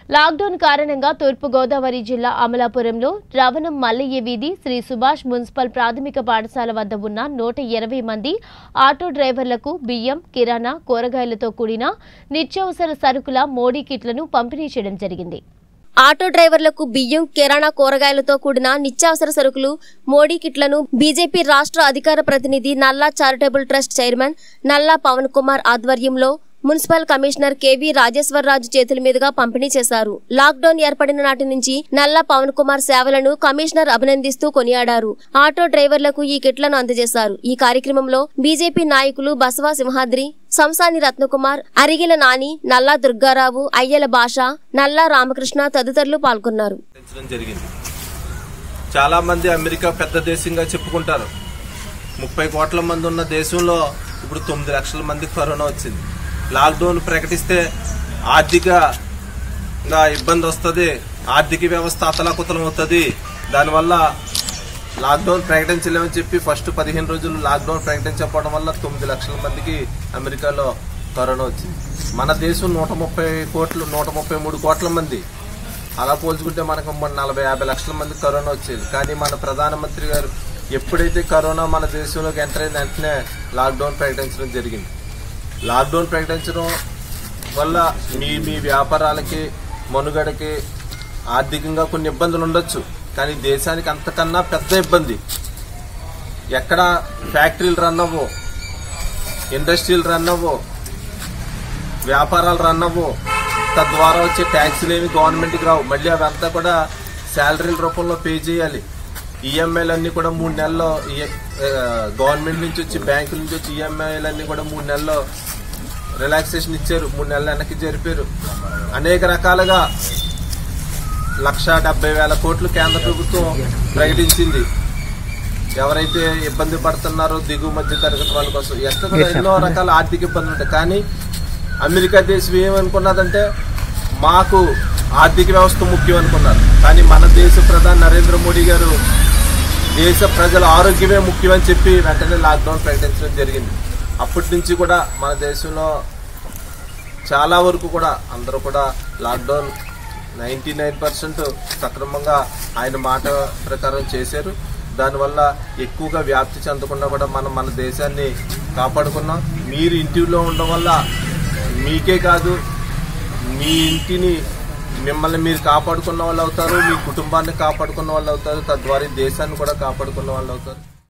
lockdown కారణంగా తూర్పుగోదావరి జిల్లా అమలాపురంలో రవణం మల్లయ్య వీధి శ్రీ సుభాష్ మున్సిపల్ ప్రాథమిక పాఠశాల వద్ద ఉన్న నూట ఇరవై మంది ఆటో డ్రైవర్లకు బియ్యం కిరాణా కూరగాయలతో కూడిన నిత్యావసర సరుకుల మోడీ కిట్లను పంపిణీ చేయడం జరిగింది ఆటో డ్రైవర్లకు బియ్యం కిరాణా కూరగాయలతో కూడిన నిత్యావసర సరుకులు మోడీ కిట్లను బీజేపీ రాష్ట్ర అధికార ప్రతినిధి నల్లా చారిటబుల్ ట్రస్ట్ చైర్మన్ నల్లా పవన్ కుమార్ ఆధ్వర్యంలో మున్సిపల్ కమిషనర్ కెవి రాజేశ్వరరాజు చేతుల మీదుగా పంపిణీ చేశారు లాక్డౌన్ ఏర్పడిన నాటి నుంచి నల్లా పవన్ కుమార్ సేవలను కమిషనర్ అభినందిస్తూ కొనియాడారు ఆటో డ్రైవర్లకు ఈ కిట్లను అందజేశారు ఈ కార్యక్రమంలో బీజేపీ నాయకులు బసవా సింహాద్రి సంసాని రత్నకుమార్ అరిగిల నాని నల్లా దుర్గారావు అయ్యల భాష నల్లా రామకృష్ణ తదితరులు పాల్గొన్నారు పెంచడం జరిగింది చాలా మంది అమెరికా పెద్ద దేశంగా చెప్పుకుంటారు ముప్పై కోట్ల మంది ఉన్న దేశంలో ఇప్పుడు తొమ్మిది లక్షల మంది కరోనా వచ్చింది లాక్డౌన్ ప్రకటిస్తే ఆర్థికంగా ఇబ్బంది వస్తుంది ఆర్థిక వ్యవస్థ అతలాకుతలం అవుతుంది దానివల్ల లాక్డౌన్ ప్రకటించలేమని చెప్పి ఫస్ట్ పదిహేను రోజులు లాక్డౌన్ ప్రకటించకపోవడం వల్ల తొమ్మిది లక్షల మందికి అమెరికాలో కరోనా వచ్చింది మన దేశం నూట ముప్పై కోట్లు నూట ముప్పై మూడు కోట్ల మంది అలా పోల్చుకుంటే మనకు మన నలభై యాభై లక్షల మంది కరోనా వచ్చేది కానీ మన ప్రధానమంత్రి గారు ఎప్పుడైతే కరోనా మన దేశంలోకి ఎంటర్ అయిన వెంటనే లాక్డౌన్ ప్రకటించడం జరిగింది లాక్డౌన్ ప్రకటించడం వల్ల మీ మీ వ్యాపారాలకి మనుగడకి ఆర్థికంగా కొన్ని ఇబ్బందులు ఉండొచ్చు కానీ దేశానికి అంతకన్నా పెద్ద ఇబ్బంది ఎక్కడ ఫ్యాక్టరీలు రన్ అవ్వవు ఇండస్ట్రీలు రన్ అవ్వవు వ్యాపారాలు రన్ అవ్వవు తద్వారా వచ్చే ట్యాక్సీలు ఏమి గవర్నమెంట్కి రావు మళ్ళీ అవంతా కూడా శాలరీల రూపంలో పే చేయాలి ఈఎంఐలు అన్ని కూడా మూడు నెలల్లో గవర్నమెంట్ నుంచి వచ్చి బ్యాంకుల నుంచి వచ్చి ఈఎంఐలు అన్ని కూడా మూడు నెలల్లో రిలాక్సేషన్ ఇచ్చారు మూడు నెలలు వెనక్కి జరిపారు అనేక రకాలుగా లక్ష డెబ్బై వేల కోట్లు కేంద్ర ప్రభుత్వం ప్రకటించింది ఎవరైతే ఇబ్బంది పడుతున్నారో దిగువ మధ్య తరగతి వాళ్ళ కోసం ఎంత కూడా ఎన్నో రకాల ఆర్థిక ఇబ్బందులు ఉంటాయి కానీ అమెరికా దేశం ఏమనుకున్నదంటే మాకు ఆర్థిక వ్యవస్థ ముఖ్యం అనుకున్నారు కానీ మన దేశ ప్రధాని నరేంద్ర మోడీ గారు దేశ ప్రజల ఆరోగ్యమే ముఖ్యం అని చెప్పి వెంటనే లాక్డౌన్ ప్రకటించడం జరిగింది అప్పటి నుంచి కూడా మన దేశంలో చాలా వరకు కూడా అందరూ కూడా లాక్డౌన్ నైంటీ నైన్ పర్సెంట్ సక్రమంగా ఆయన మాట ప్రకారం చేశారు దానివల్ల ఎక్కువగా వ్యాప్తి చెందకుండా కూడా మనం మన దేశాన్ని కాపాడుకున్నాం మీరు ఇంటిలో ఉండడం వల్ల మీకే కాదు మీ ఇంటిని మిమ్మల్ని మీరు కాపాడుకున్న వాళ్ళు అవుతారు మీ కుటుంబాన్ని కాపాడుకున్న వాళ్ళు అవుతారు తద్వారా ఈ దేశాన్ని కూడా కాపాడుకున్న వాళ్ళు అవుతారు